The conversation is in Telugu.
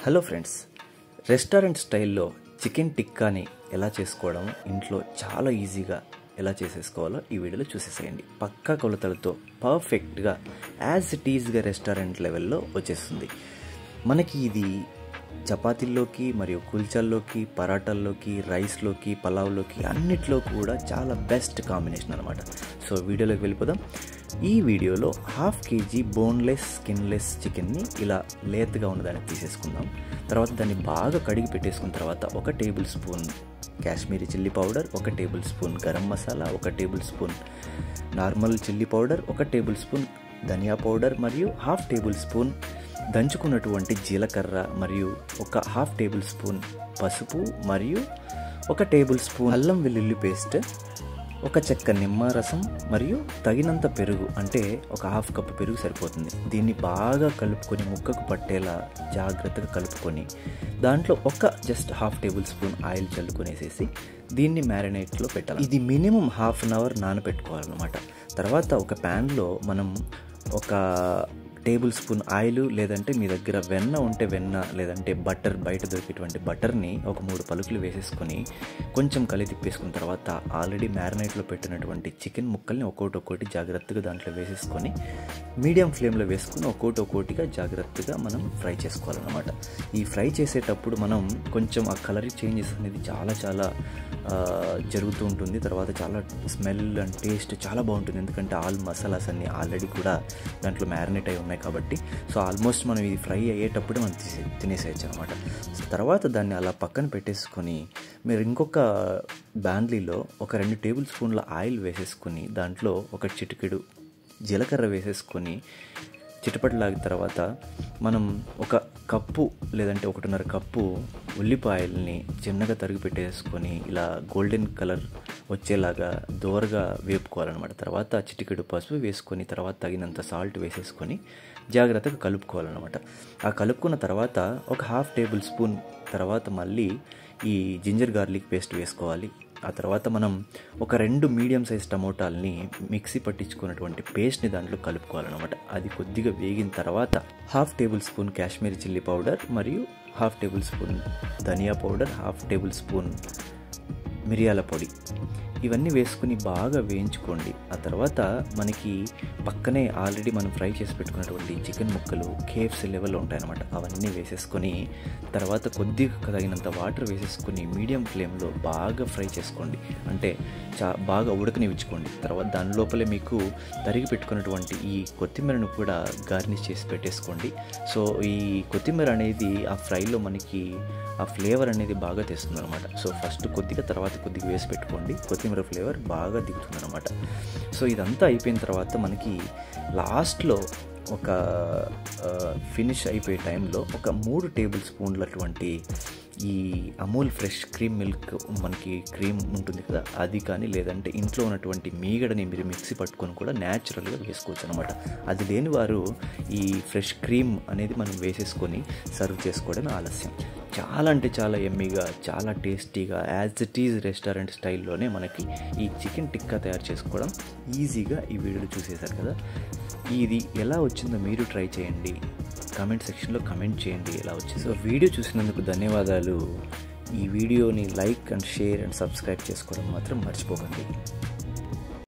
హలో ఫ్రెండ్స్ రెస్టారెంట్ స్టైల్లో చికెన్ టిక్కాని ఎలా చేసుకోవడం ఇంట్లో చాలా ఈజీగా ఎలా చేసేసుకోవాలో ఈ వీడియోలో చూసేసేయండి పక్కా కొలతలతో పర్ఫెక్ట్గా యాజ్ ఇట్ ఈజ్గా రెస్టారెంట్ లెవెల్లో వచ్చేస్తుంది మనకి ఇది చపాతీల్లోకి మరియు కుల్చాల్లోకి పరాటాల్లోకి రైస్లోకి పలావ్లోకి అన్నిట్లో కూడా చాలా బెస్ట్ కాంబినేషన్ అనమాట సో వీడియోలోకి వెళ్ళిపోదాం ఈ వీడియోలో హాఫ్ కేజీ బోన్లెస్ స్కిన్లెస్ చికెన్ని ఇలా లేతగా ఉన్నదాన్ని తీసేసుకుందాం తర్వాత దాన్ని బాగా కడిగి పెట్టేసుకున్న తర్వాత ఒక table spoon Kashmiri chilli powder ఒక టేబుల్ స్పూన్ గరం మసాలా ఒక table spoon normal chilli powder ఒక టేబుల్ స్పూన్ ధనియా పౌడర్ మరియు హాఫ్ టేబుల్ స్పూన్ దంచుకున్నటువంటి జీలకర్ర మరియు ఒక హాఫ్ టేబుల్ స్పూన్ పసుపు మరియు ఒక టేబుల్ స్పూన్ అల్లం వెల్లుల్లి పేస్ట్ ఒక చెక్క నిమ్మరసం మరియు తగినంత పెరుగు అంటే ఒక హాఫ్ కప్ పెరుగు సరిపోతుంది దీన్ని బాగా కలుపుకొని ముక్కకు పట్టేలా జాగ్రత్తగా కలుపుకొని దాంట్లో ఒక just half table spoon oil చల్లుకొనేసేసి దీన్ని మ్యారినేట్లో పెట్టాలి ఇది మినిమం హాఫ్ అన్ అవర్ నానబెట్టుకోవాలన్నమాట తర్వాత ఒక ప్యాన్లో మనం ఒక టేబుల్ స్పూన్ ఆయిల్ లేదంటే మీ దగ్గర వెన్న ఉంటే వెన్న లేదంటే బటర్ బయట దొరికేటువంటి బటర్ని ఒక మూడు పలుకులు వేసేసుకొని కొంచెం కలి తిప్పేసుకున్న తర్వాత ఆల్రెడీ మ్యారినేట్లో పెట్టినటువంటి చికెన్ ముక్కల్ని ఒక్కోటి ఒక్కోటి జాగ్రత్తగా దాంట్లో వేసేసుకొని మీడియం ఫ్లేమ్లో వేసుకుని ఒక్కోటి ఒక్కోటిగా జాగ్రత్తగా మనం ఫ్రై చేసుకోవాలన్నమాట ఈ ఫ్రై చేసేటప్పుడు మనం కొంచెం ఆ కలర్ చేంజెస్ అనేది చాలా చాలా జరుగుతూ ఉంటుంది తర్వాత చాలా స్మెల్ అండ్ టేస్ట్ చాలా బాగుంటుంది ఎందుకంటే ఆల్ మసాలాస్ అన్నీ ఆల్రెడీ కూడా దాంట్లో మ్యారినేట్ అయి ఉన్నాయి కాబట్టి సో ఆల్మోస్ట్ మనం ఇది ఫ్రై అయ్యేటప్పుడు మనం తీసే తినేసేయచ్చు అనమాట తర్వాత దాన్ని అలా పక్కన పెట్టేసుకొని మీరు ఇంకొక బాండ్లీలో ఒక రెండు టేబుల్ స్పూన్ల ఆయిల్ వేసేసుకొని దాంట్లో ఒక చిటికెడు జీలకర్ర వేసేసుకొని చిటపటలాగిన తర్వాత మనం ఒక కప్పు లేదంటే ఒకటిన్నర కప్పు ఉల్లిపాయల్ని చిన్నగా తరిగి పెట్టేసుకొని ఇలా గోల్డెన్ కలర్ వచ్చేలాగా దోరగా వేపుకోవాలన్నమాట తర్వాత చిటికెడు పసుపు వేసుకొని తర్వాత తగినంత సాల్ట్ వేసేసుకొని జాగ్రత్తగా కలుపుకోవాలన్నమాట ఆ కలుపుకున్న తర్వాత ఒక హాఫ్ టేబుల్ స్పూన్ తర్వాత మళ్ళీ ఈ జింజర్ గార్లిక్ పేస్ట్ వేసుకోవాలి ఆ తర్వాత మనం ఒక రెండు మీడియం సైజ్ టమోటాల్ని మిక్సీ పట్టించుకున్నటువంటి పేస్ట్ని దాంట్లో కలుపుకోవాలన్నమాట అది కొద్దిగా వేగిన తర్వాత half table spoon Kashmiri chilli powder మరియు half table spoon dhania powder half table spoon మిరియాల పొడి ఇవన్నీ వేసుకుని బాగా వేయించుకోండి ఆ తర్వాత మనకి పక్కనే ఆల్రెడీ మనం ఫ్రై చేసి పెట్టుకున్నటువంటి చికెన్ ముక్కలు కేఎఫ్సీ లెవెల్లో ఉంటాయన్నమాట అవన్నీ వేసేసుకొని తర్వాత కొద్దిగా తగినంత వాటర్ వేసేసుకొని మీడియం ఫ్లేమ్లో బాగా ఫ్రై చేసుకోండి అంటే చా బాగా ఉడకనివ్చుకోండి తర్వాత దాని లోపలే మీకు తరిగి పెట్టుకున్నటువంటి ఈ కొత్తిమీరను కూడా గార్నిష్ చేసి పెట్టేసుకోండి సో ఈ కొత్తిమీర అనేది ఆ ఫ్రైలో మనకి ఆ ఫ్లేవర్ అనేది బాగా తెస్తుంది అనమాట సో ఫస్ట్ కొద్దిగా తర్వాత కొద్దిగా వేసి పెట్టుకోండి కొత్తిమీర ఫ్లేవర్ బాగా దిగుతుంది అనమాట సో ఇదంతా అయిపోయిన తర్వాత మనకి లాస్ట్లో ఒక ఫినిష్ అయిపోయే టైంలో ఒక మూడు టేబుల్ స్పూన్లటువంటి ఈ అమూల్ ఫ్రెష్ క్రీమ్ మిల్క్ మనకి క్రీమ్ ఉంటుంది కదా అది కానీ లేదంటే ఇంట్లో ఉన్నటువంటి మీగడని మీరు మిక్సీ పట్టుకొని కూడా న్యాచురల్గా వేసుకోవచ్చు అనమాట అది లేని వారు ఈ ఫ్రెష్ క్రీమ్ అనేది మనం వేసేసుకొని సర్వ్ చేసుకోవడమే ఆలస్యం చాలా అంటే చాలా ఎమ్మీగా చాలా టేస్టీగా యాజ్ ఇట్ ఈజ్ రెస్టారెంట్ స్టైల్లోనే మనకి ఈ చికెన్ టిక్కా తయారు చేసుకోవడం ఈజీగా ఈ వీడియోలో చూసేశారు కదా ఇది ఎలా వచ్చిందో మీరు ట్రై చేయండి కామెంట్ సెక్షన్లో కమెంట్ చేయండి ఎలా వచ్చింది సో వీడియో చూసినందుకు ధన్యవాదాలు ఈ వీడియోని like and share and subscribe చేసుకోవడం మాత్రం మర్చిపోకండి